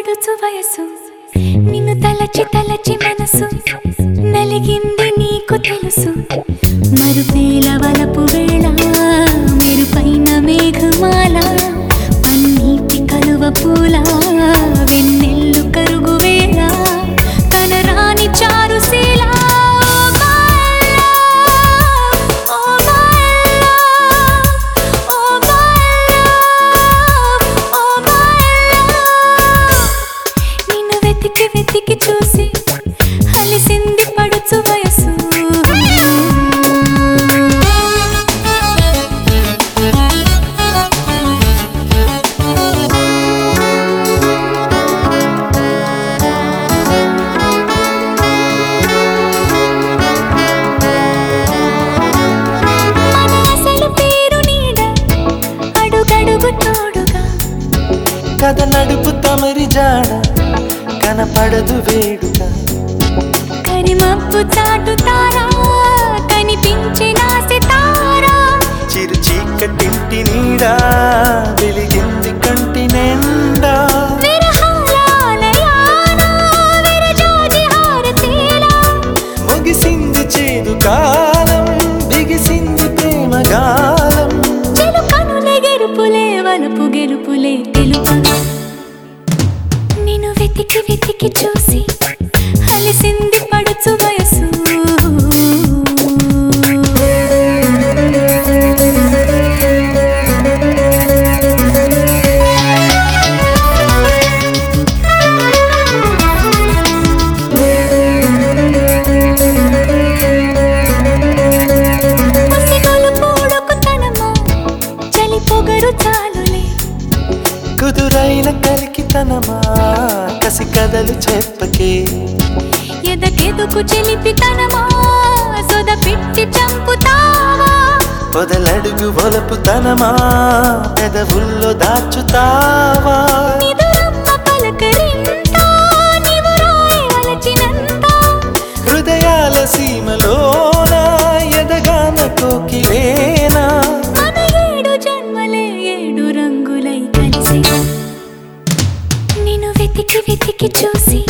పడుచు వయసు నిన్ను తలచి తలచి మనసు నలిగింది నీకు తెలుసు మరుపేల వలపు వేళ మెరుపైన మేఘమాల పన్నీటి కలువ పూల వెన్నెల్లు కరుగు వేళ కనరాని Charusheela Oh my love, oh my love, oh my love, oh my love. నిన్ను వెతికి వెతికి చూసి అలిసింది పడుచు వయసు మన అసలు పేరు నీడ అడుగడుగు తోడుగా కథ నడుపు తమరి జాడ కనపడదు వేడుక కరిమప్పు చాటుతారా కనిపించిన సితారా చిరు చీకటింటి నీడా వెలిగింది కంటి నిండా విరహాల ఆలయాన విరజాజి హారతీలా ముగిసింది చేదు కాలం బిగిసింది ప్రేమ గాలం చిలుకనులే గెరుపులే వలపు గెలుపులే తెలుపగా నిన్ను వెతికి వెతికి చూసి అలిసింది పడుచు వయసు ముసిగొలు పూడుకుతనమా, చలి పొగరు చాలులే కుదురైన కలికితనమా కసి కథలు చెప్పకే ఎదకెదుకు చెలిపితనమా సొద పిట్టి చంపుతావా పొదలడుగు ఒలపుతనమా పెదవుల్లో దాచుతావా నిదురమ్మ పలకరింత నీవు రాయి అలచినంత హృదయాల సీమలోన ఎదగాన కోకిలేనా మన ఏడు జన్మలే ఏడు రంగులై కలిసి నిన్ను వెతికి వెతికి చూసి